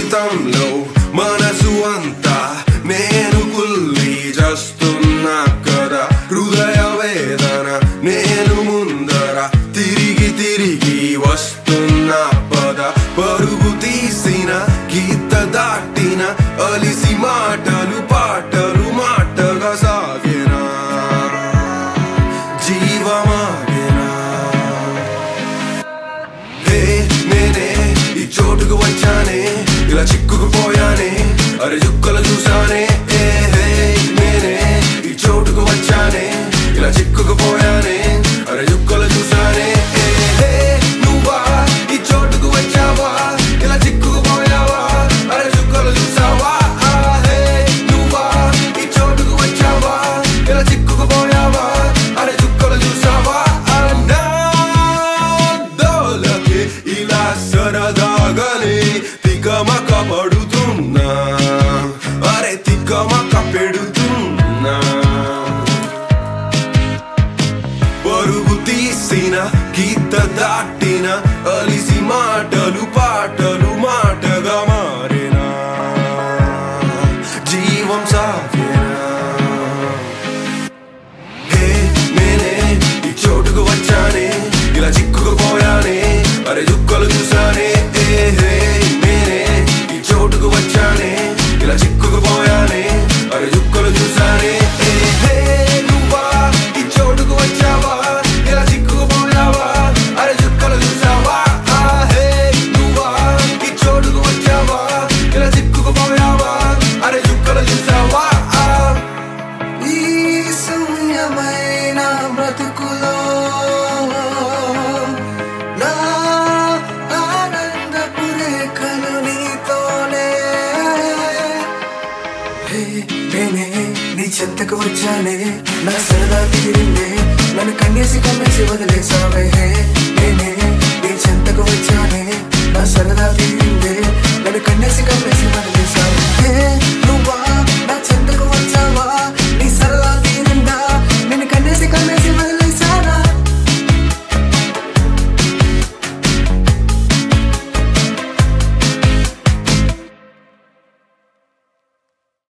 జీవితంలో మనసు అంతా నేను కుల్లి చేస్తున్నా కదా హృదయ వేదన నేను ముందర తిరిగి తిరిగి వస్తున్నా పద పరుగు తీసిన గీత దాటిన అలిసి మాటలు పాటలు మాటగా సాగినా జీవమాగినా హే నేనే ఈ చోటుకు వచ్చానే ఇలా చిక్కుకుపోయానే అరే చుక్కలు చూసానే ఏ హే నేనే ఈ చోటుకు వచ్చానే ఇలా చిక్కుకుపోయానే అరే చుక్కలు చూసానే ఏ హే నువ్వా ఈ చోటుకు వచ్చావా ఇలా చిక్కుకుపోయావా అరే చుక్కలు చూసావా ఆ హే నువ్వా ఈ చోటుకు వచ్చావా ఇలా చిక్కుకుపోయావా అరే చుక్కలు చూసావా అన్నా దోలకే ఇలా సరదాగానే తికమక పడుతున్నా అరే తికమక పెడుతున్నా పరుగు తీసిన గీత దాటిన అలిసి మాటలు పాటలు మాటగా మారినా జీవం సాగినా హే నేనే ఈ చోటుకు వచ్చానే ఇలా చిక్కుకుపోయానే అరే చుక్కలు చూసానే ఏ హే నేనే ఈ చోటుకు వచ్చానే ఇలా చిక్కుకుపోయానే అరే చుక్కలు చూసానే ఏ హే నువ్వా ఈ చోటుకు వచ్చావా ఇలా చిక్కుకుపోయావా అరే చుక్కలు చూసావా ఆ హే నువ్వా ఈ చోటుకు వచ్చావా ఇలా చిక్కుకుపోయావా అరే చుక్కలు చూసావా ఆ ఈ శూన్యమైన బ్రతుకులో నా ఆనందపు రేఖలు నీతోనే హే, నేనే నీ చెంతకు వచ్చానే నా సరదా తీరిందే నన్ను కన్నేసి కమ్మేసి వదిలేసావే హే నేనే నీ చెంతకు వచ్చానే